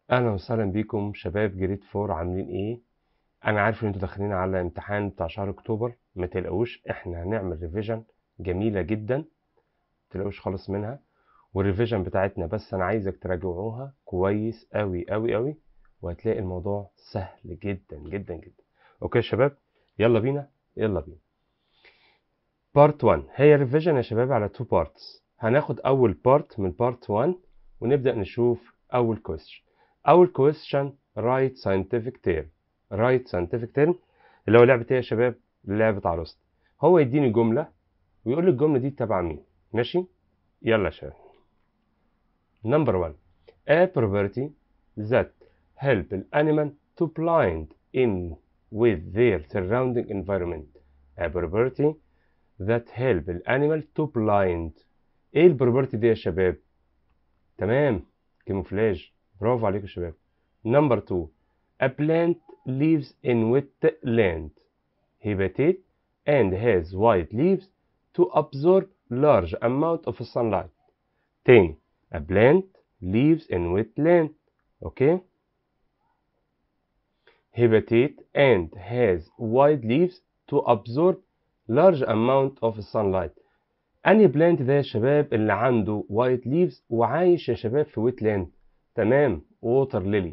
اهلا وسهلا بيكم شباب جريد فور عاملين ايه انا عارف ان انتوا داخلين على امتحان بتاع شهر اكتوبر ما تقلقوش احنا هنعمل ريفيجن جميله جدا ما تقلقوش خالص منها والريفيجن بتاعتنا بس انا عايزك تراجعوها كويس قوي قوي قوي وهتلاقي الموضوع سهل جدا جدا جدا اوكي يا شباب يلا بينا يلا بينا بارت 1 هي ريفيجن يا شباب على تو بارتس هناخد اول بارت من بارت 1 ونبدا نشوف اول كويستشن اول كويستشن رايت ساينتفك تيرم رايت ساينتفك تيرم اللي هو لعبه ايه يا شباب لعبه عروسه هو يديني جمله ويقول لي الجمله دي تبع مين ماشي يلا يا شباب نمبر 1 a property that help an animal to blend in with their surrounding environment a property that help an animal to blind ايه البروبرتي دي يا شباب تمام كيموفلاج برافو عليكم يا شباب نمبر 2 a plant lives in wet land habitat and has white leaves to absorb large amount of sunlight تاني a plant lives in wet land okay habitat and has white leaves to absorb large amount of sunlight انهي بلانت ده يا شباب اللي عنده وايت ليفز وعايش يا شباب في ويت لاند تمام ووتر ليلي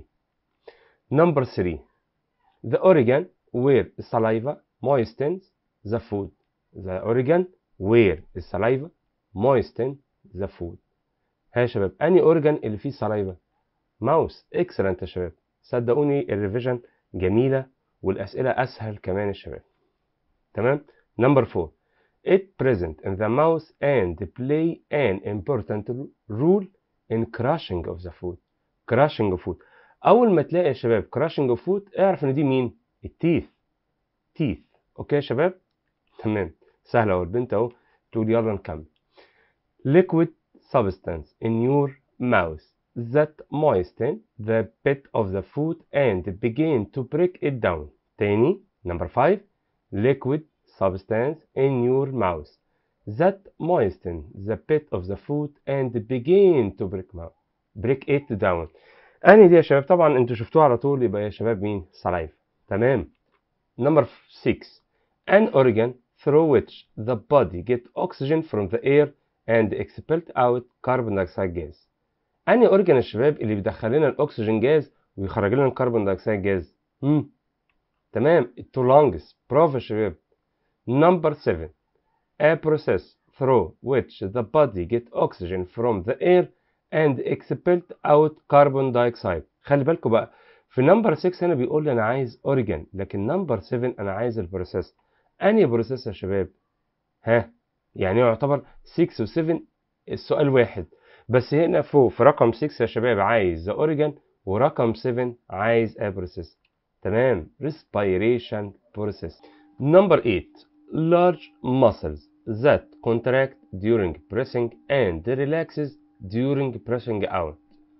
نمبر 3 the organ where saliva moistens the food the organ where saliva moistens the food ها يا شباب انهي اورجان اللي فيه سلايفا ماوس اكسلنت يا شباب صدقوني الريفيجن جميله والاسئله اسهل كمان يا شباب تمام نمبر 4 it present in the mouth and play an important role in crushing of the food crushing of food اول ما تلاقي يا شباب crushing of food اعرف ان دي مين التيث تيث اوكي يا شباب تمام سهله اهو البنت اهو تقول يلا نكمل liquid substance in your mouth that moisten the bit of the food and begin to break it down تاني number 5 liquid substance in your mouth that moisten the bit of the food and begin to break, break it down انهي دي يا شباب طبعا انتوا شفتوها على طول يبقى يا شباب مين سلايف تمام نمبر 6 an organ through which the body get oxygen from the air and expelled out carbon dioxide gas انهي اورجان يا شباب اللي بيدخل لنا الاكسجين جاز ويخرج لنا الكربون دايوكسيد جاز امم تمام التو لونجز برافو يا شباب نمبر 7 a process through which the body get oxygen from the air and expelled out carbon dioxide خلي بالكم بقى في نمبر 6 هنا بيقول لي انا عايز اورجان لكن نمبر 7 انا عايز البروسيس انهي بروسيس يا شباب ها يعني يعتبر 6 و7 السؤال واحد بس هنا فوق في رقم 6 يا شباب عايز ذا اوريجان ورقم 7 عايز ا بروسيس تمام respiration process number 8 large muscles that contract during pressing and relaxes during pressing out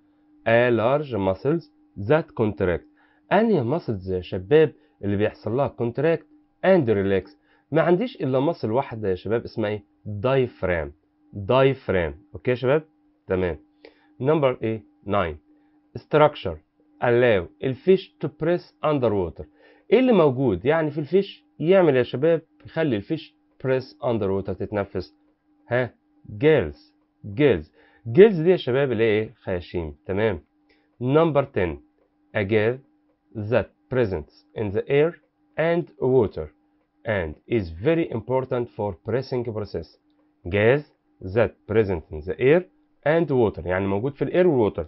a large muscles that contract انهي muscles يا شباب اللي بيحصل لها contract and relax ما عنديش الا مصل واحده يا شباب اسمها ايه diaphragm diaphragm اوكي يا شباب تمام نمبر ايه 9 structure allow الفيش to press underwater ايه اللي موجود يعني في الفيش يعمل يا شباب يخلي الفيش press underwater تتنفس ها gills gills gills دي يا شباب اللي هي ايه خياشيم تمام نمبر 10 a gas that presents in the air and water and is very important for pressing process gas that present in the air and water يعني موجود في الاير والووتر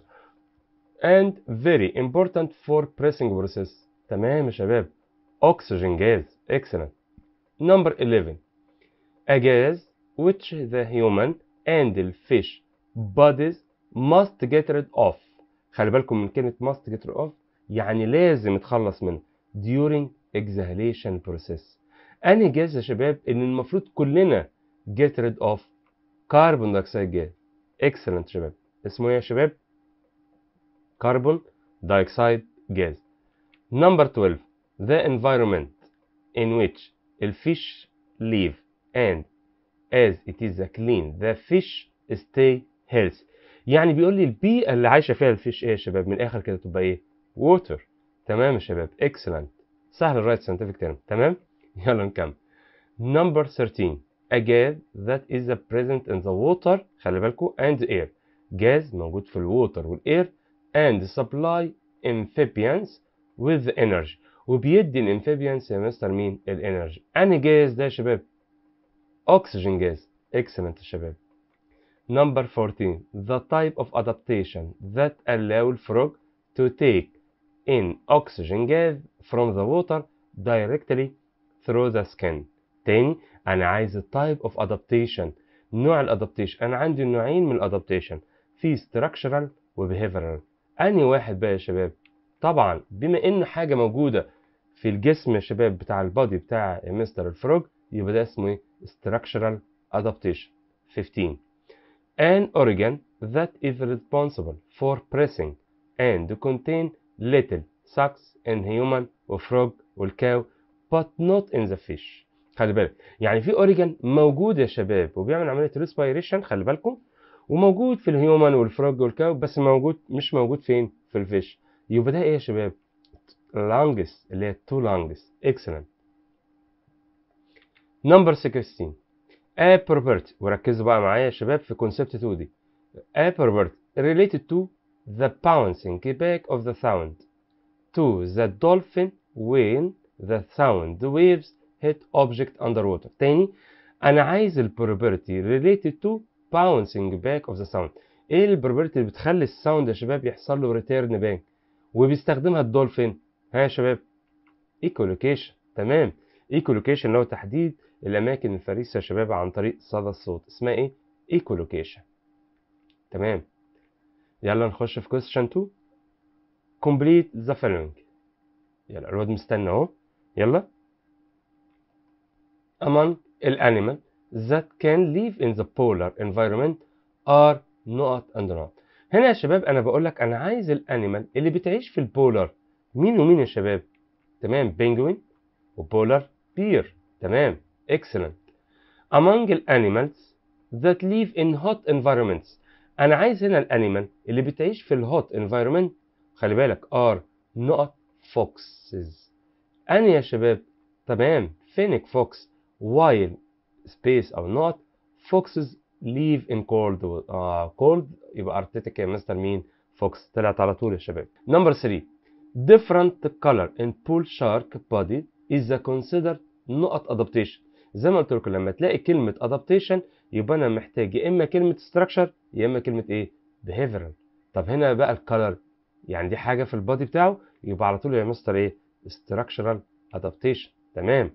and very important for pressing process تمام يا شباب oxygen gas excellent number 11 a gas which the human and the fish bodies must get rid of خلي بالكم من كلمة must get rid of يعني لازم يتخلص منه during exhalation process انهي جاز يا شباب ان المفروض كلنا get rid of carbon dioxide gas excellent شباب اسمه ايه يا شباب carbon dioxide gas number 12 the environment in which the fish live and as it is clean the fish stay healthy يعني بيقول لي البيئه اللي عايشه فيها الفيش ايه يا شباب من الاخر كده تبقى ايه ووتر تمام يا شباب اكسلنت سهل الرايت ساينتفك تيرم تمام يلا نكمل number 13 a gas that is present in the water خلي بالكم and air جاز موجود في الووتر والاير and supply amphibians with energy وبيدي الامفيبيانس يا مستر مين الانرجي انهي جاز ده يا شباب اكسجين جاز اكسلنت يا شباب number 14 the type of adaptation that allow frog to take in oxygen gas from the water directly through the skin تاني انا عايز التايب اوف ادابتيشن نوع الادابتيشن انا عندي نوعين من الادابتيشن في structural وبيهيفيرال انهي واحد بقى يا شباب طبعا بما ان حاجه موجوده في الجسم يا شباب بتاع البادي بتاع مستر الفروج يبقى ده اسمه ايه structural adaptation 15 an organ that is responsible for pressing and contain little sacs in human وفروج والكاو but not in the fish خلي بالك يعني في اوريجان موجود يا شباب وبيعمل عمليه ريسبيريشن خلي بالكم وموجود في الهيومن والفروج والكاو بس موجود مش موجود فين في الفيش يبقى ده ايه يا شباب لانجس اللي هي تو لانجس اكسلنت نمبر 16 a property وركزوا بقى معايا يا شباب في كونسبت 2 دي a property related to the bouncing back of the sound to the dolphin when the sound waves hit object underwater تاني انا عايز البروبرتي related to bouncing back of the sound ايه البروبرتي اللي بتخلي الساوند يا شباب يحصل له ريتيرن باك وبيستخدمها الدولفين ها يا شباب ايكولوكيشن تمام ايكولوكيشن اللي هو تحديد الاماكن الفريسه يا شباب عن طريق صدى الصوت اسمها ايه ايكولوكيشن تمام يلا نخش في كويستشن 2 complete the following يلا الواد مستني اهو يلا among الانيمال that can live in the polar environment are نقط and نقط هنا يا شباب انا بقول لك انا عايز الانيمال اللي بتعيش في البولار مين ومين يا شباب تمام بينجوين وبولار بير تمام excellent among الانيمالز that live in hot environments انا عايز هنا الانيمال اللي بتعيش في الهوت environment خلي بالك are نقط foxes انا يا شباب تمام فينيك فوكس while space او نقط foxes live in cold آه cold يبقى ارتيتيك يا مستر مين فوكس طلعت على طول يا شباب نمبر 3 different color in bull shark body is a considered نقط adaptation زي ما قلت لكم لما تلاقي كلمة adaptation يبقى أنا محتاج يا إما كلمة structure يا إما كلمة إيه behavioral طب هنا بقى الكالر يعني دي حاجة في البادي بتاعه يبقى على طول يا مستر إيه structural adaptation تمام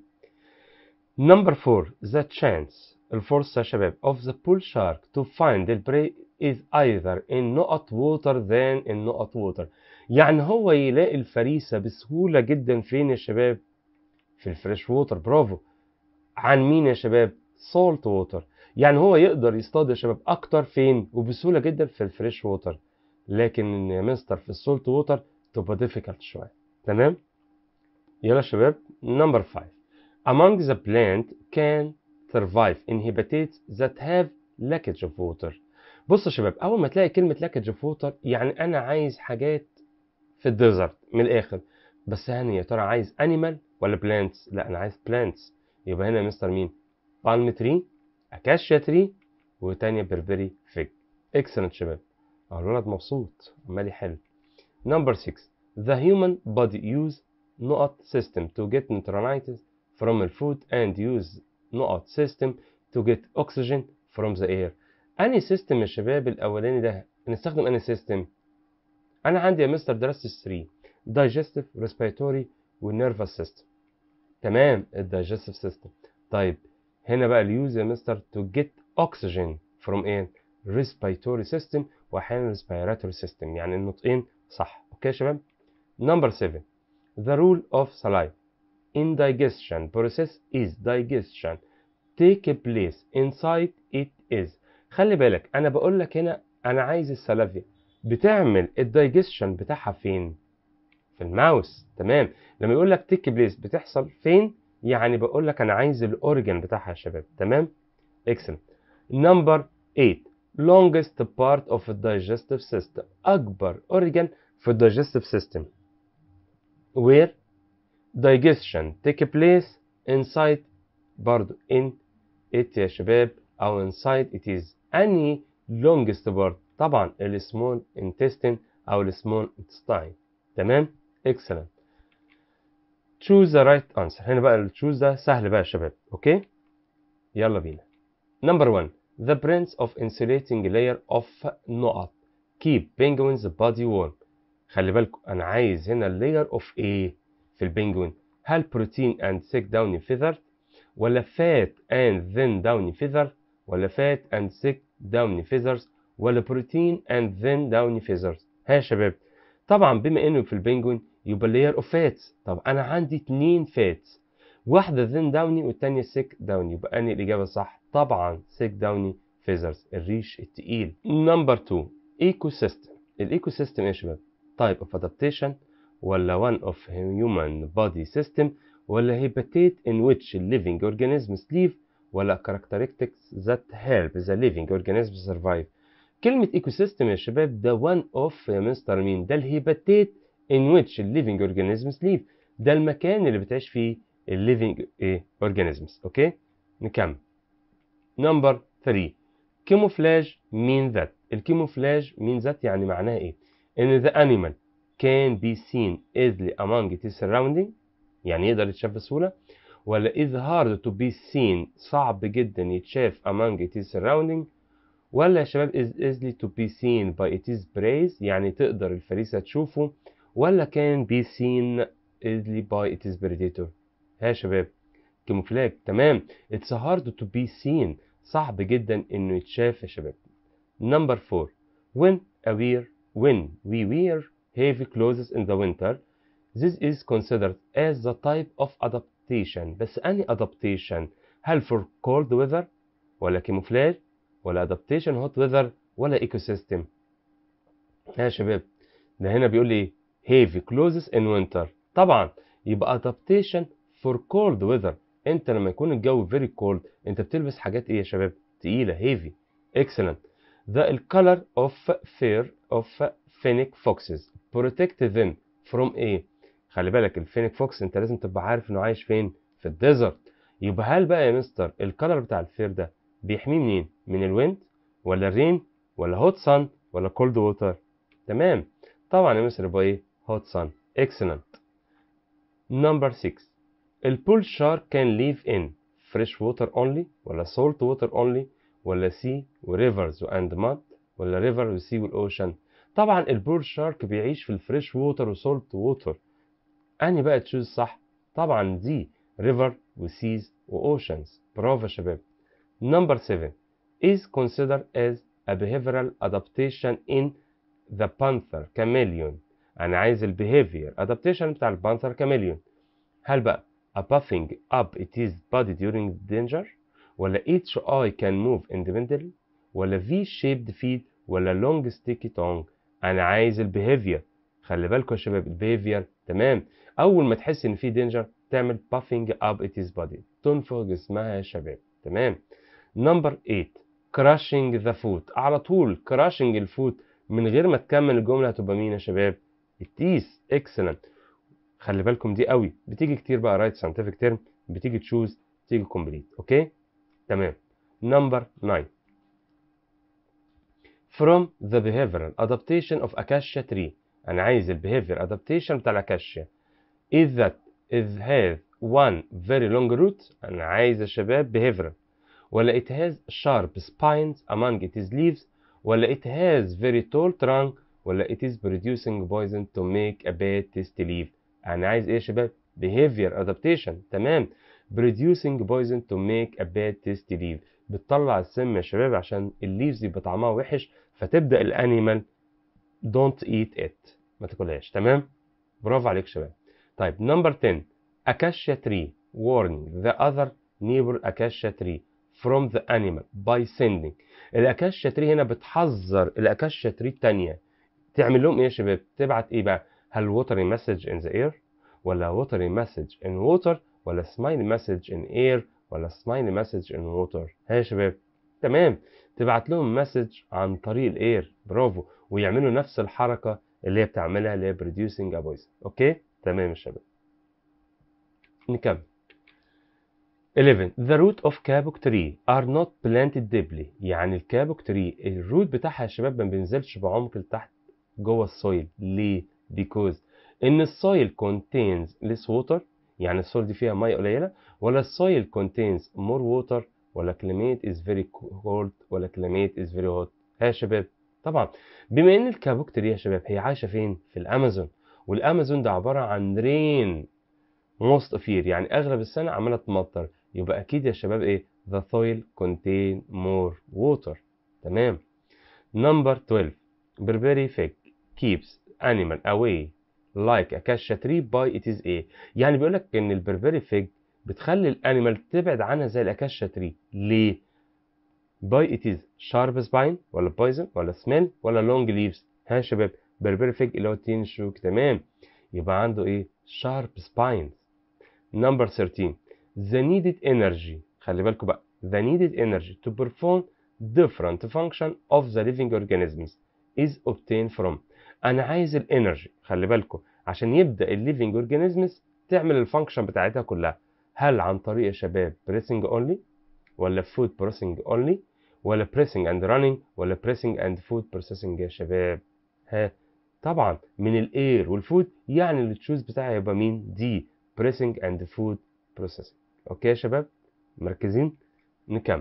نمبر 4 the chance الفرصة يا شباب of the bull shark to find the prey is either in نقط water than in نقط water يعني هو يلاقي الفريسة بسهولة جدا فين يا شباب في الفريش ووتر برافو عن مين يا شباب سولت ووتر يعني هو يقدر يصطاد يا شباب اكتر فين وبسهولة جدا في الفريش ووتر لكن يا مستر في السولت ووتر تبقى difficult شوية تمام يلا يا شباب نمبر 5 among the plant can survive in habitats that have leakage of water بص يا شباب اول ما تلاقي كلمة leakage of water يعني انا عايز حاجات في الديزرت من الاخر بس هاني يا ترى عايز انيمال ولا بلانتس لا انا عايز بلانتس يبقى هنا يا مستر مين بالم تري اكاشيا تري وتانية بربري فيج اكسلنت شباب اه الولد مبسوط عمال يحل نمبر 6 the human body use نقط system to get neutralized from the food and use نقط system to get oxygen from the air انهي سيستم يا شباب الاولاني ده نستخدم انهي سيستم انا عندي يا مستر درست 3 digestive respiratory والنيرفس سيستم تمام الدايجستيف سيستم طيب هنا بقى اليوز يا مستر تو جيت اوكسجين فروم ايه ريسبيراتوري سيستم واحيانا ريسبيراتوري سيستم يعني النطقين صح اوكي يا شباب نمبر 7 the rule of saliva in digestion process is digestion take place inside it is خلي بالك انا بقول لك هنا انا عايز السلافيا بتعمل الدايجستشن بتاعها فين في الماوس تمام لما يقول لك تيك بليس بتحصل فين يعني بقول لك انا عايز الاوريجن بتاعها يا شباب تمام اكسلنت نمبر 8 longest part of the digestive system أكبر organ في ال digestive system where digestion take place inside برضو in it يا شباب أو inside it is any longest part طبعا ال small intestine أو ال small intestine تمام excellent choose the right answer هنا بقى ال choose ده سهل بقى يا شباب اوكي يلا بينا number one the prince of insulating layer of نقط keep penguins body warm خلي بالكم انا عايز هنا layer of ايه في البنجوين هل بروتين and thick downy feather ولا fat and thin downy feather ولا fat and thick downy feathers ولا بروتين and thin downy feathers ها يا شباب طبعا بما انه في البنجوين يبقى layer of fats طب انا عندي اتنين فاتس واحدة thin downy والتانية thick downy يبقى انهي الاجابة صح طبعا thick downy feathers الريش التقيل نمبر 2 ايكو سيستم الايكو سيستم ايه يا شباب type of adaptation ولا one of human body system ولا habitat in which living organisms live ولا characteristics that help the living organism survive كلمة ايكو سيستم يا شباب ده one of يا مستر مين ده الهيباتيت in which living organisms live ده المكان اللي بتعيش فيه living ايه organisms اوكي نكمل نمبر 3 camouflage mean that الكيموفلاج mean that يعني معناها ايه ان the animal can be seen easily among its surrounding يعني يقدر يتشاف بسهولة ولا is hard to be seen صعب جدا يتشاف among its surrounding ولا يا شباب is easily to be seen by its prey يعني تقدر الفريسة تشوفه ولا can be seen easily by its predator ها يا شباب كيموفلاج تمام it's hard to be seen صعب جدا انه يتشاف يا شباب number 4 when aware when we wear heavy clothes in the winter this is considered as the type of adaptation بس أنهي adaptation هل for cold weather ولا camouflage ولا adaptation hot weather ولا ecosystem يا شباب ده هنا بيقول لي heavy clothes in winter طبعا يبقى adaptation for cold weather انت لما يكون الجو very cold انت بتلبس حاجات ايه يا شباب تقيلة heavy excellent the color of fur of fennec foxes protect them from ايه خلي بالك الفينيك فوكس انت لازم تبقى عارف انه عايش فين في الديزرت يبقى هل بقى يا مستر الكلر بتاع الفير ده بيحميه منين من الويند ولا الرين ولا هوت سان ولا كولد ووتر تمام طبعا يا مستر يبقى ايه هوت سان اكسلنت نمبر 6 البول شارك كان ليف ان فريش ووتر اونلي ولا سولت ووتر اونلي ولا سي وريفرز واند ماد ولا ريفر وسي والاوشن طبعا البول شارك بيعيش في الفريش ووتر وسولت ووتر انهي بقى تشوز صح طبعا دي ريفر وسيز واوشنز برافو يا شباب نمبر 7 is considered as a behavioral adaptation in the panther chameleon انا عايز البيهيفير adaptation بتاع البانثر chameleon هل بقى a puffing up its body during danger ولا each eye can move independently ولا V-shaped feet ولا long sticky tongue انا عايز البيهيفير خلي بالكم يا شباب البيهيفير تمام اول ما تحس ان في دينجر تعمل puffing up its body تنفخ جسمها يا شباب تمام نمبر 8 crushing the foot على طول crushing الفوت من غير ما تكمل الجمله هتبقى مين يا شباب التيس excellent خلي بالكم دي قوي بتيجي كتير بقى رايت ساينتفك تيرم بتيجي تشوز تيجي كومبليت اوكي تمام نمبر 9 from the behavioral adaptation of acacia tree انا عايز البيهيفير ادابتيشن بتاع الاكاشيا is that it has one very long root انا عايز يا شباب behavioral ولا it has sharp spines among its leaves ولا it has very tall trunk ولا it is producing poison to make a bad tasty leaf انا عايز ايه يا شباب behavior adaptation تمام producing poison to make a bad tasty leaf بتطلع السم يا شباب عشان الليفز يبقى طعمها وحش فتبدا الانيمال don't eat it ما تاكلهاش تمام برافو عليك شباب طيب نمبر 10 acacia tree warning the other neighbor acacia tree from the animal by sending الاكاشيا تري هنا بتحذر الاكاشيا تري التانية تعمل لهم ايه يا شباب تبعت ايه بقى هل watery message in the air ولا watery message in water ولا smiley message in air ولا smiley message in water ها يا شباب تمام تبعت لهم مسج عن طريق الاير برافو ويعملوا نفس الحركه اللي هي بتعملها اللي هي producing a poison اوكي تمام يا شباب نكمل 11 the root of caboc tree are not planted deeply يعني الكابوك تري الروت بتاعها يا شباب ما بينزلش بعمق لتحت جوه السويل ليه because ان السويل contains less water يعني السويل دي فيها ميه قليله ولا السويل contains more water ولا climate is very cold ولا climate is very hot ها يا شباب طبعا بما ان الكابوك تري يا شباب هي عايشه فين في الامازون والامازون ده عباره عن رين most of year يعني اغلب السنه عماله تمطر يبقى اكيد يا شباب ايه the soil contain more water تمام number 12 Burberry fig keeps animal away like a cassia tree by it is a يعني بيقول لك ان البربري فيج بتخلي الانيمال تبعد عنها زي الاكاشا تري ليه by it is sharp spine ولا poison ولا smell ولا long leaves ها يا شباب بربري فيج اللي هو التين شوك تمام يبقى عنده ايه sharp spines number 13 the needed energy خلي بالكم بقى the needed energy to perform different function of the living organisms is obtained from انا عايز الانرجي خلي بالكم عشان يبدا الليفنج اورجانيزمز تعمل الفانكشن بتاعتها كلها هل عن طريق يا شباب بريسنج اونلي ولا فود بروسنج اونلي ولا بريسنج اند راننج ولا بريسنج اند فود بروسيسنج يا شباب ها طبعا من الاير والفود يعني التشوز بتاعي يبقى مين دي بريسنج اند فود بروسيسنج اوكي يا شباب مركزين نكمل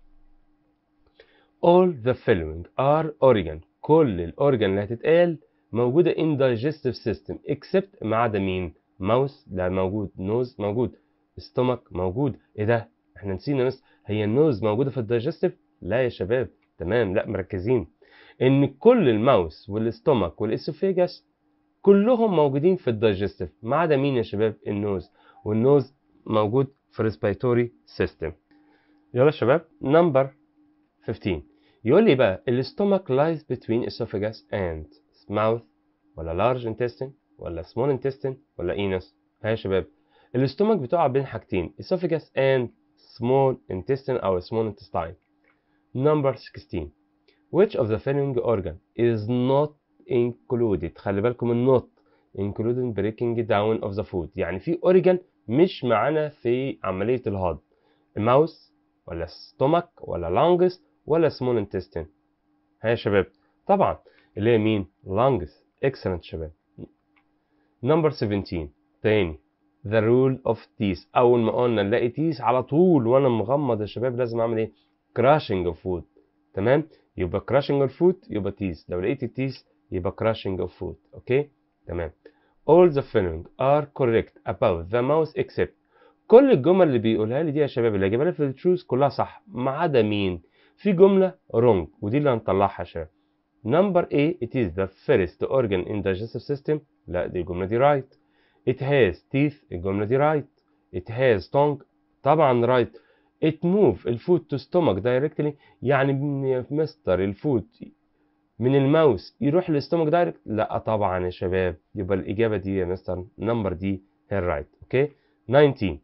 all the following are organ كل الاورجان اللي هتتقال موجوده in digestive system except ما عدا مين ماوس لا موجود نوز موجود ستومك موجود ايه ده احنا نسينا بس هي النوز موجوده في الدايجستيف لا يا شباب تمام لا مركزين ان كل الماوس والاستومك والاسوفيجاس كلهم موجودين في الدايجستيف ما عدا مين يا شباب النوز والنوز موجود في ريسبيراتوري سيستم يلا يا شباب نمبر 15 يقول لي بقى الاستومك lies between esophagus and mouth ولا large intestine ولا small intestine ولا anus ها يا شباب الاستومك بتقع بين حاجتين esophagus and small intestine أو small intestine number 16 which of the following organ is not included خلي بالكم من not including breaking down of the food يعني في organ مش معانا في عملية الهضم الماوس ولا stomach ولا lungs ولا small intestine ها يا شباب طبعا اللي هي مين lungs excellent شباب number 17 تاني the rule of teeth اول ما قلنا نلاقي teeth على طول وانا مغمض يا شباب لازم اعمل ايه crushing of food تمام يبقى crushing of food يبقى teeth لو لقيت teeth يبقى crushing of food اوكي تمام all the following are correct about the mouse except كل الجمل اللي بيقولها لي دي يا شباب اللي هجيبها لي في التشوز كلها صح ما عدا مين في جملة wrong ودي اللي هنطلعها يا شباب number A it is the first organ in digestive system لا دي الجملة دي right it has teeth الجملة دي right it has tongue طبعا right it move الفود to stomach directly يعني من مستر الفود من الماوس يروح للستومك دايركت لا طبعا يا شباب يبقى الإجابة دي يا مستر نمبر دي هي الرايت اوكي 19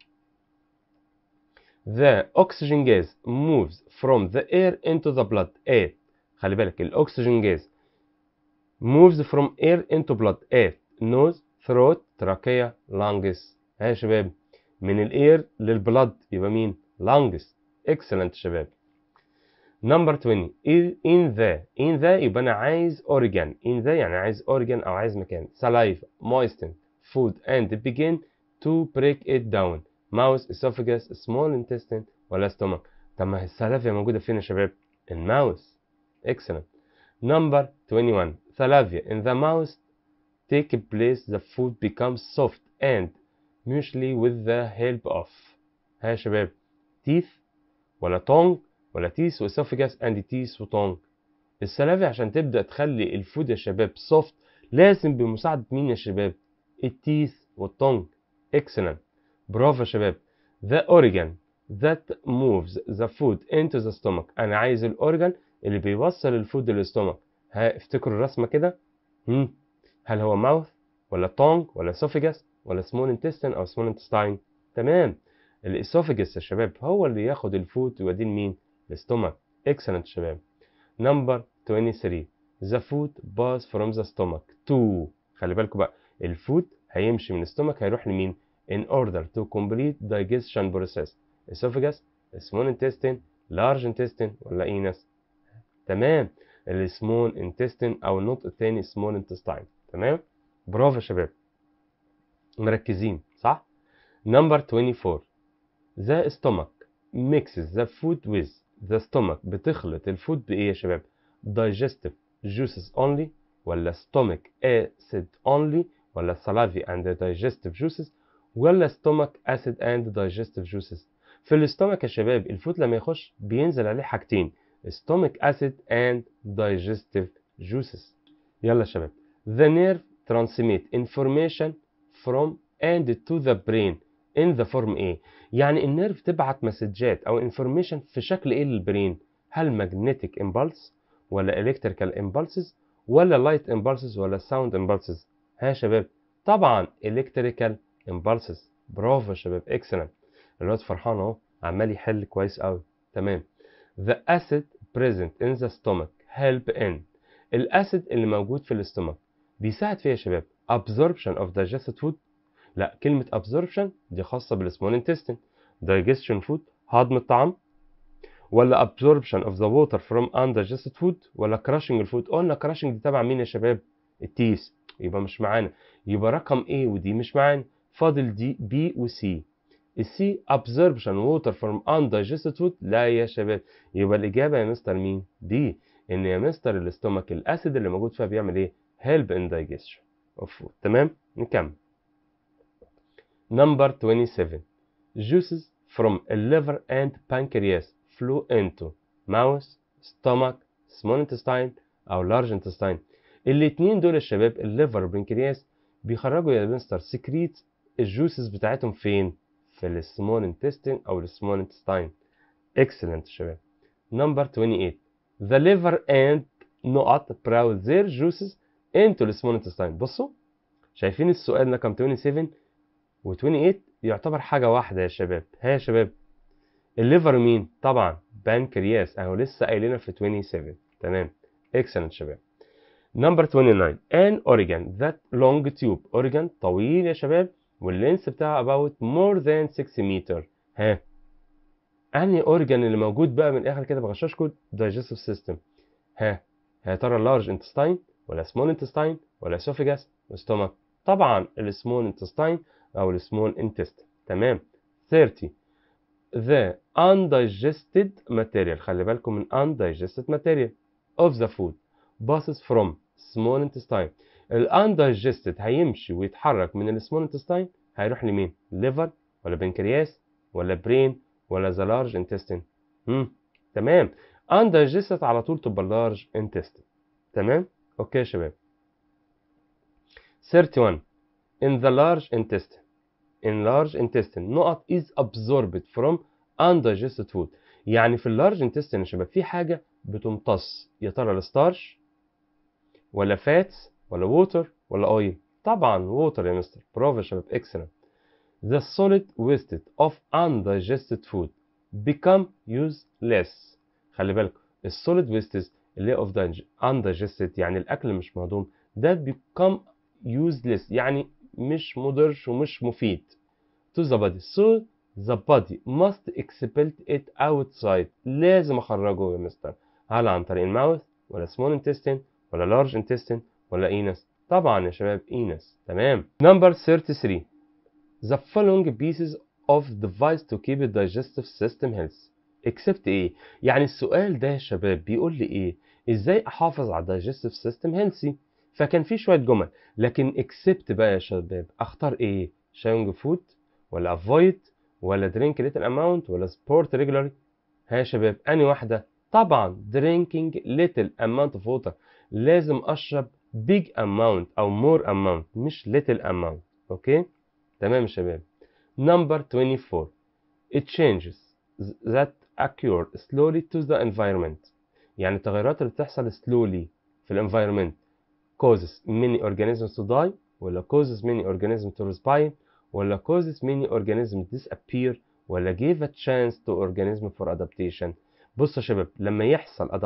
The oxygen gas moves from the air into the blood air خلي بالك الأكسجين جاز moves from air into blood air nose throat trachea lungs ها يا شباب من الاير للبلد يبقى مين lungs excellent شباب number 20 in the in the يبقى انا عايز organ in the يعني عايز organ او عايز مكان saliva moisten food and begin to break it down mouth esophagus small intestine ولا stomach طب ما السلافيا موجودة فين يا شباب الماوس excellent number 21 salavia in the mouth take place the food becomes soft and usually with the help of ها يا شباب teeth ولا tongue ولا teeth واسophagus and teeth وtongue السلافيا عشان تبدأ تخلي الفود يا شباب soft لازم بمساعدة مين يا شباب التيث والtongue excellent برافو يا شباب the organ that moves the food into the stomach انا عايز الاورجن اللي بيوصل الفود للستومك ها افتكروا الرسمه كده هم هل هو mouth ولا tongue ولا esophagus ولا small intestine او small intestine تمام الاسوفيجس يا شباب هو اللي ياخد الفود ويوديه لمين للستومك excellent شباب number 23 the food pass from the stomach to خلي بالكم بقى الفود هيمشي من الستومك هيروح لمين in order to complete digestion process esophagus small intestine large intestine ولا انس تمام السمول intestine او النطق الثاني small intestine تمام برافو يا شباب مركزين صح number 24 the stomach mixes the food with the stomach بتخلط الفود بايه يا شباب digestive juices only ولا stomach acid only ولا salivary and digestive juices ولا stomach acid and digestive juices في الاستومك يا شباب الفود لما يخش بينزل عليه حاجتين stomach acid and digestive juices يلا يا شباب the nerve transmit information from and to the brain in the form ايه يعني النيرف تبعت مسجات او information في شكل ايه للبرين هل magnetic impulse ولا electrical impulses ولا light impulses ولا sound impulses ها يا شباب طبعا electrical impulses برافو يا شباب excellent الواد فرحان اهو عمال يحل كويس قوي تمام the acid present in the stomach help in الاسيد اللي موجود في الاستومك بيساعد فيها يا شباب absorption of digested food لا كلمة absorption دي خاصة بالسمول intestine digestion food هضم الطعام ولا absorption of the water from undigested food ولا crushing الفود قلنا crushing دي تبع مين يا شباب التيس يبقى مش معانا يبقى رقم A ودي مش معانا فاضل دي B و C السي absorption water from undigested food لا يا شباب يبقى الإجابة يا مستر مين دي إن يا مستر الاستومك الأسيد اللي موجود فيها بيعمل إيه help in digestion of food تمام نكمل Number 27 Juices from a liver and pancreas flow into mouth, stomach, small intestine أو large intestine. الاتنين دول يا شباب الليفر والبنكرياس بيخرجوا يا مستر سكريت الجوسز بتاعتهم فين؟ في السمول انتستين أو السمول انتستين. Excellent يا شباب. Number 28 The liver and نقط browse their juices into the small intestine. بصوا شايفين السؤال رقم 27 و 28 يعتبر حاجة واحدة يا شباب ها يا شباب الليفر مين طبعا بانكرياس اهو لسه قايلينها في 27 تمام اكسلنت شباب نمبر 29 an organ that long tube organ طويل يا شباب واللينس بتاعه about more than 6 meter ها انهي اورجان اللي موجود بقى من الاخر كده بغشاشكم digestive system ها يا ترى large intestine ولا small intestine ولا esophagus وستومك طبعا السمول intestine او السمول intestine تمام 30 the undigested material خلي بالكم من undigested material of the food passes from small intestine ال undigested هيمشي ويتحرك من السمول intestine هيروح لمين liver ولا بنكرياس ولا brain ولا the large intestine مم. تمام undigested على طول تبقى large intestine تمام اوكي يا شباب 31 in the large intestine in large intestine نقط is absorbed from undigested food يعني في اللارج intestine يا شباب في حاجة بتمتص يا ترى الستارش ولا فاتس ولا ووتر ولا اويل طبعا ووتر يا مستر برافو يا شباب excellent the solid wasted of undigested food become useless خلي بالك السوليد wastes اللي هي of the undigested يعني الاكل مش مهضوم ده become useless يعني مش مضرش ومش مفيد to the body so the body must expel it outside لازم اخرجه يا مستر هل عن طريق الماوث ولا small intestine ولا large intestine ولا anus طبعا يا شباب anus تمام number 33 the following pieces of device to keep the digestive system healthy except ايه يعني السؤال ده يا شباب بيقول لي ايه ازاي احافظ على digestive system healthy فكان في شويه جمل لكن except بقى يا شباب اختار ايه sharing food ولا avoid ولا drink little amount ولا sport regularly ها يا شباب اني واحده طبعا drinking little amount of water لازم اشرب big amount او more amount مش little amount اوكي تمام يا شباب number 24 it changes that occur slowly to the environment يعني التغيرات اللي بتحصل slowly في الانفايرمنت causes many organisms to die ولا causes many organisms to respire ولا causes many organisms disappear ولا give a chance to organism for adaptation بص يا شباب لما يحصل adapt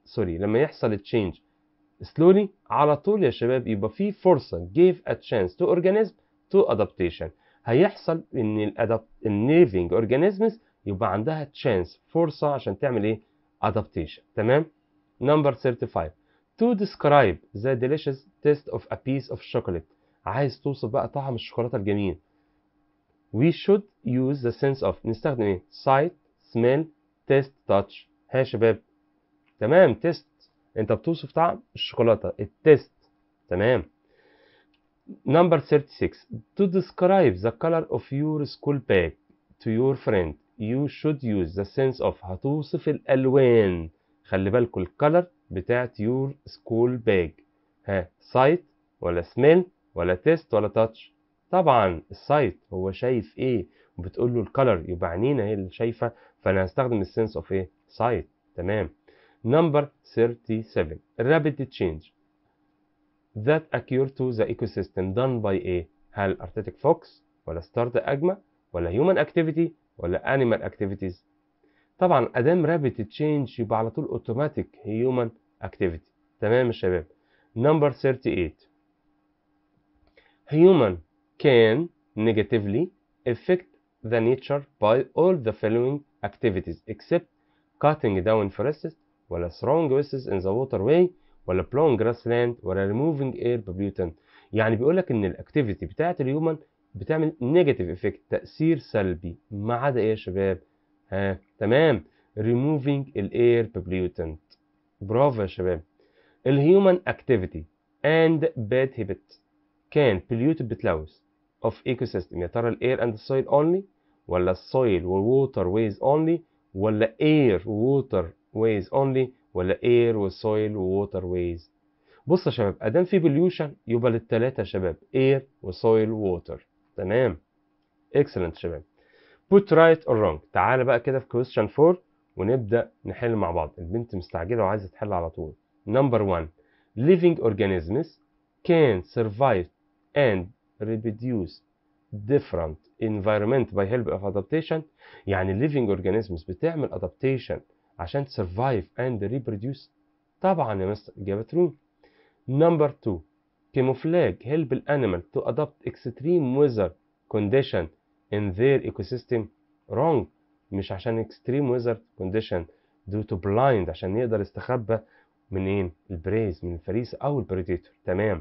سوري لما يحصل تشينج slowly على طول يا شباب يبقى في فرصة give a chance to organism to adaptation هيحصل ان الادابت الليفنج اورجانيزمز يبقى عندها تشانس فرصة عشان تعمل ايه adaptation تمام number 35 to describe the delicious taste of a piece of chocolate عايز توصف بقى طعم الشوكولاتة الجميل we should use the sense of نستخدم ايه sight smell taste touch ها يا شباب تمام تيست انت بتوصف طعم الشوكولاتة التيست تمام number 36 to describe the color of your school bag to your friend you should use the sense of هتوصف الالوان خلي بالكوا الكالر بتاعت your school bag ها sight ولا smell ولا taste ولا touch طبعا السايت هو شايف ايه وبتقول له الكالر يبقى عينينا هي اللي شايفه فانا هستخدم السنس اوف ايه سايت تمام نمبر 37 rapid change that occur to the ecosystem done by ايه هل arctic fox ولا ستارت اجما ولا human activity ولا animal activities طبعا ادام rapid change يبقى على طول automatic human activity تمام يا شباب نمبر 38 human can negatively affect the nature by all the following activities except cutting down forests ولا throwing wastes in the waterway ولا plowing grassland ولا removing air pollutant يعني بيقول لك ان الاكتيفيتي بتاعت الهيومن بتعمل نيجاتيف افكت تاثير سلبي ما عدا ايه يا شباب ها تمام removing الاير pollutant برافو يا شباب الهيومن activity and bad habits can pollute بتلوث of ecosystem يا ترى الاير and soil only ولا السويل والووتر ويز only ولا air ووتر ويز only ولا air وسويل ووتر ويز بص يا شباب ادام في بوليوشن يبقى للثلاثه يا شباب air وسويل ووتر تمام excellent شباب put right or wrong تعالى بقى كده في question 4 ونبدا نحل مع بعض البنت مستعجله وعايزه تحل على طول number 1 living organisms can survive and reproduce different environment by help of adaptation يعني living organisms بتعمل adaptation عشان survive and reproduce طبعا يا مستر إجابة true number 2 camouflage help الانيمال to adopt extreme weather condition in their ecosystem wrong مش عشان extreme weather condition due to blind عشان يقدر يستخبى منين البريز من الفريسة أو البريديتور تمام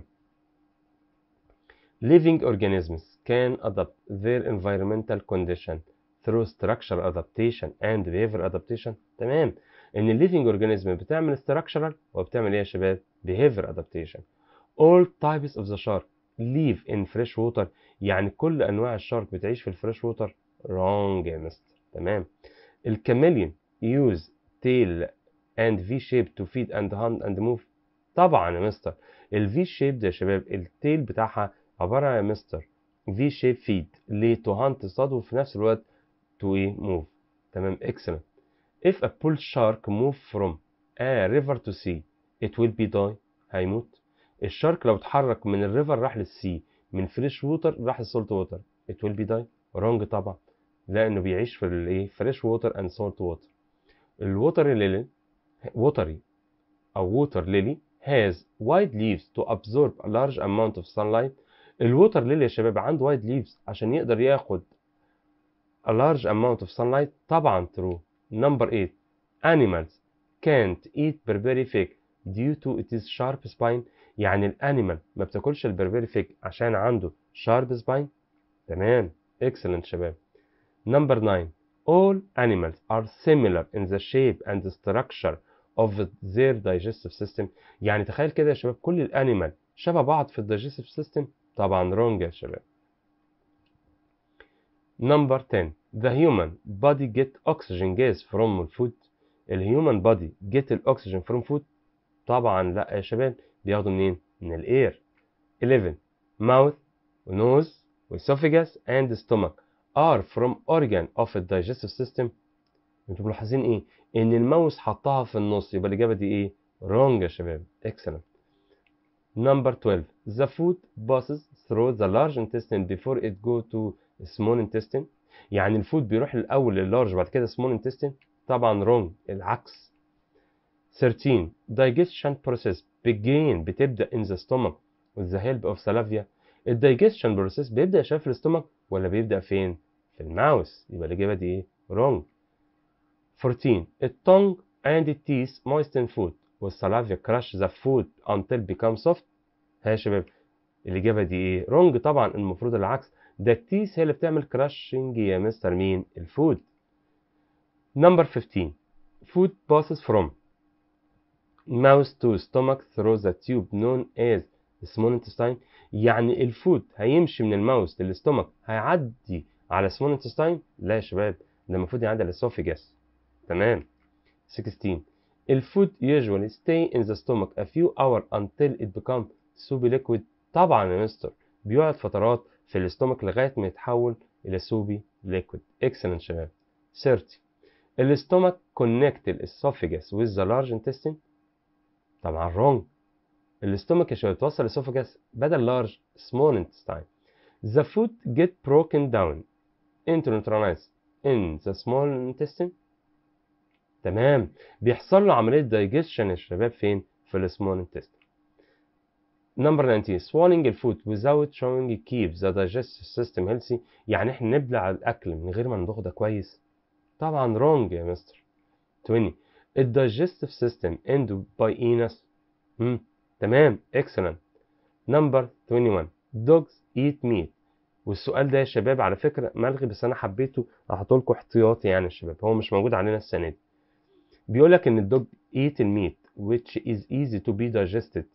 living organisms can adapt their environmental condition through structural adaptation and behavior adaptation تمام ان ال living organism بتعمل structural وبتعمل ايه يا شباب behavior adaptation all types of the shark live in fresh water يعني كل انواع الشارك بتعيش في الفريش ووتر wrong يا مستر تمام الكاميليون use tail and V shape to feed and hunt and move طبعا يا مستر ال V shape ده يا شباب التيل بتاعها عبارة يا مستر V shape feed ليه to hunt تصطاد وفي نفس الوقت to ايه move تمام excellent if a bull shark move from a river to sea it will be die هيموت الشارك لو اتحرك من الريفر راح للسي من فريش ووتر راح للسولت ووتر it will be die wrong طبعا لانه بيعيش في الايه فريش ووتر اند سولت ووتر الووتر ليلي ووتري او ووتر ليلي has wide leaves to absorb a large amount of sunlight الووتر ليلي يا شباب عنده wide leaves عشان يقدر ياخد a large amount of sunlight طبعا true number 8 animals can't eat berberry fig due to its sharp spine يعني الانيمال ما بتاكلش البربري فيج عشان عنده sharp spine تمام excellent شباب number 9 all animals are similar in the shape and the structure of their digestive system يعني تخيل كده يا شباب كل الانيمال شبه بعض في الدايجستيف سيستم طبعا wrong يا شباب number 10 the human body get oxygen gas from food الهيومن body get الاكسجين from food طبعا لا يا شباب بياخدوا منين من الاير 11 mouth nose esophagus and stomach are from organ of the digestive system انتوا ملاحظين ايه ان الماوس حطها في النص يبقى الاجابه دي ايه wrong يا شباب excellent number 12 the food passes through the large intestine before it go to small intestine يعني الفود بيروح الاول لللارج بعد كده small intestine طبعا wrong العكس 13 digestion process begin بتبدأ in the stomach with the help of salivia ال digestion process بيبدأ يا شباب في الاستومك ولا بيبدأ فين؟ في الماوس يبقى الإجابة دي إيه؟ wrong 14 the tongue and the teeth moisten food والسلافيا crush the food until become soft ها يا شباب الإجابة دي إيه؟ wrong طبعا المفروض العكس ده التيس هي اللي بتعمل crushing يا مستر مين؟ الفود number 15 food passes from mouth to stomach through the tube known as small intestine يعني الفود هيمشي من الماوس للاستومك هيعدي على small intestine لا يا شباب ده المفروض يعدي على الاسوفيجاس تمام 16 الفود usually stay in the stomach a few hours until it becomes soupy liquid طبعا يا مستر بيقعد فترات في الاستومك لغايه ما يتحول الى سوبي ليكويد اكسلنت شباب 30 الاستومك connect الاسوفيجاس with the large intestine طبعا wrong الاستومك يا شباب توصل الاسوفيجاس بدل large small intestine the food get broken down into neutralized in the small intestine تمام بيحصل له عملية digestion يا شباب فين في السمول intestine number 19 swallowing الفود without chewing keeps the digestive system healthy يعني احنا نبلع الاكل من غير ما ندوخ ده كويس طبعا wrong يا مستر 20 ال digestive system ended by anus مم. تمام excellent number 21 dogs eat meat والسؤال ده يا شباب على فكرة ملغي بس أنا حبيته أحطه لكم احتياطي يعني يا شباب هو مش موجود علينا السنة دي بيقول لك إن الدوج eat الميت which is easy to be digested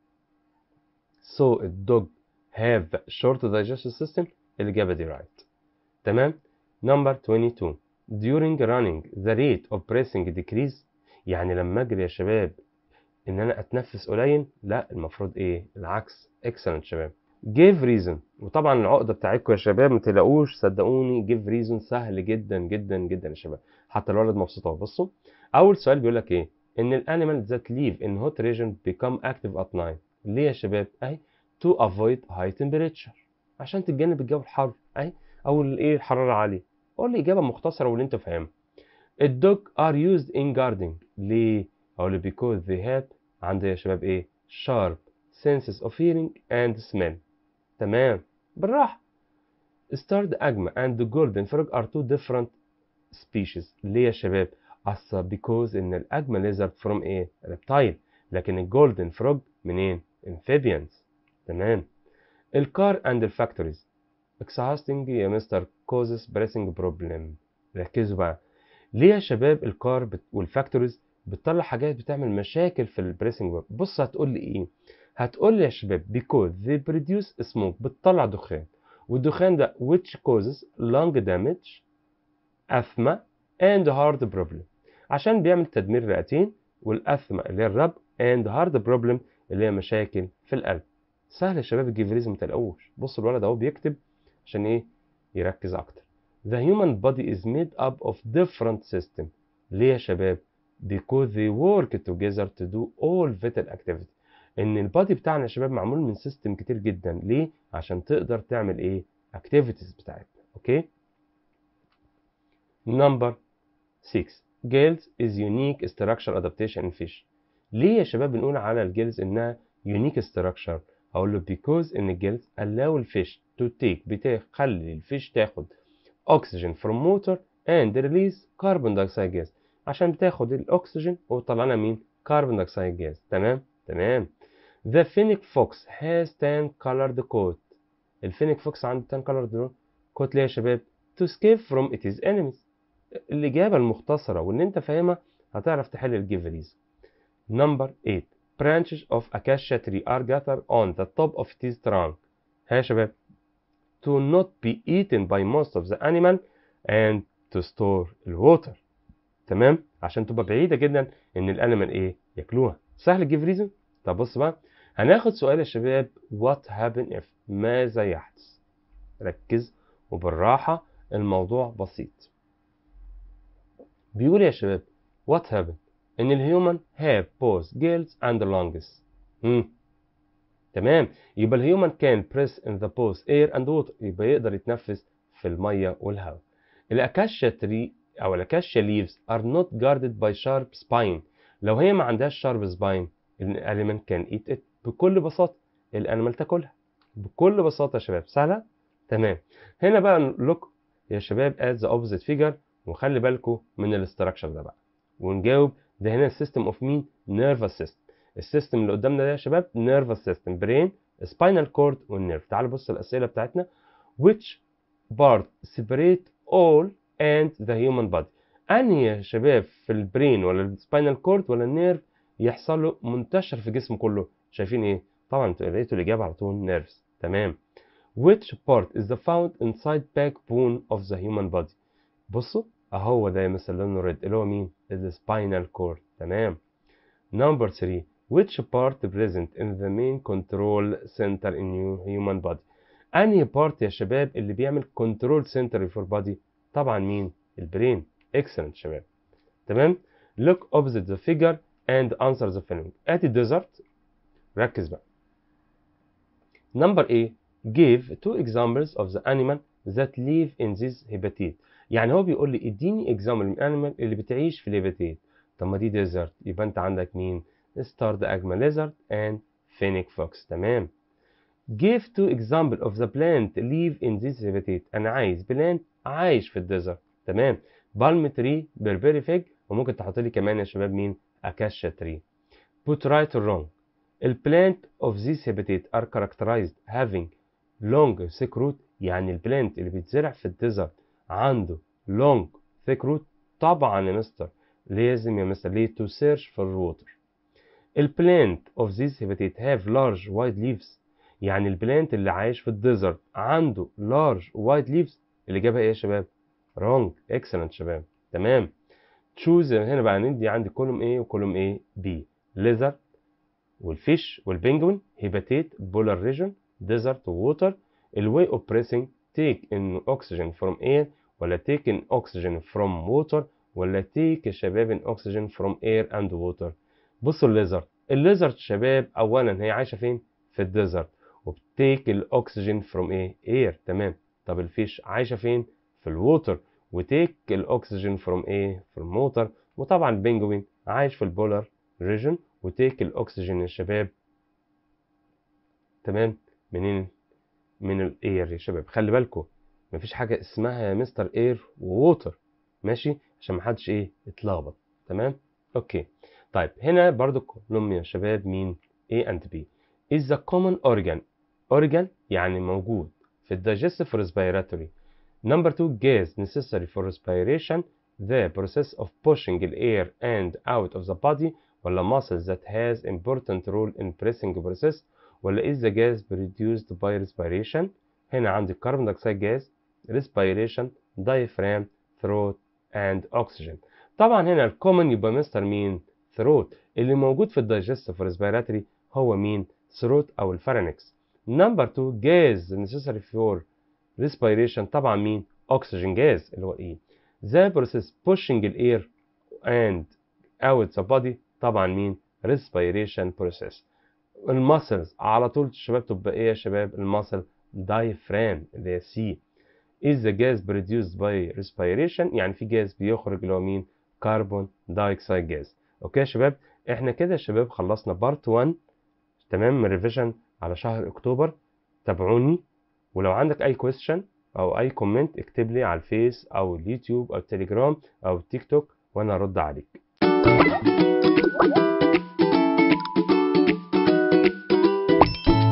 so a dog have short digestive system الإجابة دي right تمام number 22 during running the rate of breathing decrease يعني لما أجري يا شباب إن أنا أتنفس قليل لا المفروض إيه العكس excellent شباب give reason وطبعا العقده بتاعتكم يا شباب ما تلاقوش صدقوني give reason سهل جدا جدا جدا يا شباب حتى الولد مبسوط اهو بصوا اول سؤال بيقول لك ايه ان الانيمال ذات live in hot region become active at night ليه يا شباب اهي to avoid high temperature عشان تتجنب الجو الحار اهي او الايه الحراره العاليه قول لي اجابه مختصره واللي انت فاهمها الدوج are used in gardening ليه اقول لي because they have عندي يا شباب ايه sharp senses of hearing and smell تمام بالراحة ستارد أجما and the golden frog are two different species ليه يا شباب؟ أصلا because إن الأجما lizard from إيه؟ reptile لكن الجولدن فروج منين؟ amphibians تمام الكار and الفاكتوريز exhausting يا مستر causes breathing problem ركزوا بقى ليه يا شباب الكار بت... والفاكتوريز بتطلع حاجات بتعمل مشاكل في البريسنج بص هتقول لي ايه هتقول لي يا شباب because they produce smoke بتطلع دخان والدخان ده which causes lung damage asthma and heart problem عشان بيعمل تدمير رئتين والأثما اللي هي الرب and heart problem اللي هي مشاكل في القلب سهل يا شباب الجيفريزم متلاقوش بص الولد اهو بيكتب عشان ايه يركز اكتر the human body is made up of different system ليه يا شباب because they work together to do all vital activities ان البادي بتاعنا يا شباب معمول من سيستم كتير جدا ليه عشان تقدر تعمل ايه اكتيفيتيز بتاعتنا اوكي نمبر 6 gills is unique structure adaptation in fish ليه يا شباب بنقول على الجيلز انها unique structure هقول له because ان الجيلز allow الفيش to take بتخلي الفيش تاخد oxygen from water and release carbon dioxide gas عشان بتاخد الاكسجين وتطلع لنا مين carbon dioxide gas تمام تمام The fennec fox has tan colored coat. الفينيك فوكس عنده tan colored coat ليه يا شباب؟ To escape from its enemies. الإجابة المختصرة واللي أنت فاهمها هتعرف تحل الجيفريز. Number 8. Branches of acacia tree are gathered on the top of its trunk. ها يا شباب؟ To not be eaten by most of the animal and to store الwater. تمام؟ عشان تبقى بعيدة جدا إن الأنيمال إيه؟ ياكلوها. سهل الجيفريزم؟ طب بص بقى هناخد سؤال يا شباب what happen if ماذا يحدث ركز وبالراحة الموضوع بسيط بيقول يا شباب what happen ان الهيومن have both gills and lungs مم. تمام يبقى الهيومن كان press in the both air and water يبقى يقدر يتنفس في المية والهواء الاكاشيا تري او الاكاشيا leaves are not guarded by sharp spine لو هي ما عندهاش شارب سباين الانيمال كان ايت ات بكل بساطه الانيمال تاكلها بكل بساطه يا شباب سهله تمام هنا بقى لوك يا شباب at the opposite figure وخلي بالكم من الاستراكشر ده بقى ونجاوب ده هنا السيستم اوف مين نيرفس سيستم السيستم اللي قدامنا ده يا شباب نيرفس سيستم برين سباينال كورد والنيرف تعالوا بص الاسئله بتاعتنا which part separate all and the human body انهي يا شباب في البرين ولا السباينال كورد ولا النيرف يحصل له منتشر في جسمه كله شايفين ايه طبعا انتوا لقيتوا الاجابه على طول نيرفز تمام which part is the found inside backbone of the human body بصوا اهو ده مثل لونه ريد اللي هو مين السباينال كورد تمام number 3 which part present in the main control center in your human body انهي بارت يا شباب اللي بيعمل كنترول سنتر فور بادي طبعا مين البرين excellent شباب تمام look opposite the figure and answer the following ادي desert ركز بقى number A give two examples of the animal that live in this habitat يعني هو بيقول لي اديني example من الانيمال اللي بتعيش في الهابيتات طب ما دي desert يبقى انت عندك مين ستارد اجما lizard and fennec fox تمام give two example of the plant live in this habitat انا عايز plant عايش في الديزرت تمام بالم تري بربري فيج وممكن تحط لي كمان يا شباب مين اكاشيا تري put right or wrong ال plant of this habitat are characterized having long thick root يعني البلانت اللي بيتزرع في الديزرت عنده long thick root طبعا يا مستر لازم يا مستر ليه to search for water ال plant of this habitat have large wide leaves يعني البلانت اللي عايش في الديزرت عنده large wide leaves الإجابة إيه يا شباب؟ wrong excellent شباب تمام choose هنا بقى ندي عندي كولوم A وكولوم A B lizard والفيش والبنجوين هيباتيت بولار ريجن ديزرت ووتر الواي اوف بريسنج تيك ان اوكسجين فروم اير ولا تيك ان اوكسجين فروم ووتر ولا تيك يا شباب ان اوكسجين فروم اير اند ووتر بصوا الليزرد الليزرد شباب اولا هي عايشه فين في الديزرت وبتيك الاكسجين فروم ايه اير تمام طب الفيش عايشه فين في الووتر وتيك الاكسجين فروم ايه فروم ووتر وطبعا البنجوين عايش في البولار ريجن وتيك الاكسجين يا شباب تمام منين من الاير يا شباب خلي بالكم مفيش حاجه اسمها يا مستر اير ووتر ماشي عشان محدش ايه يتلخبط تمام اوكي طيب هنا برضو كلهم يا شباب مين A and B is the common organ organ يعني موجود في digestive respiratory number two gas necessary for respiration the process of pushing the air and out of the body ولا muscles that has important role in breathing process ولا is the gas produced by respiration هنا عندي carbon dioxide gas respiration diaphragm throat and oxygen طبعا هنا الكومن يبقى مستر مين throat اللي موجود في الدايجستيف respiratory هو مين throat او الفارنكس نمبر 2 gas necessary for respiration طبعا مين oxygen gas اللي هو ايه the process pushing the air and out the body طبعا مين respiration process المسلز على طول الشباب تبقى ايه يا شباب المسل diaphragm اللي هي سي is the gas produced by respiration يعني في جاز بيخرج اللي هو مين كربون دايوكسيد جاز اوكي يا شباب احنا كده يا شباب خلصنا بارت 1 تمام من ريفيجن على شهر اكتوبر تابعوني ولو عندك اي كويستشن او اي كومنت اكتب لي على الفيس او اليوتيوب او التليجرام او التيك توك وانا ارد عليك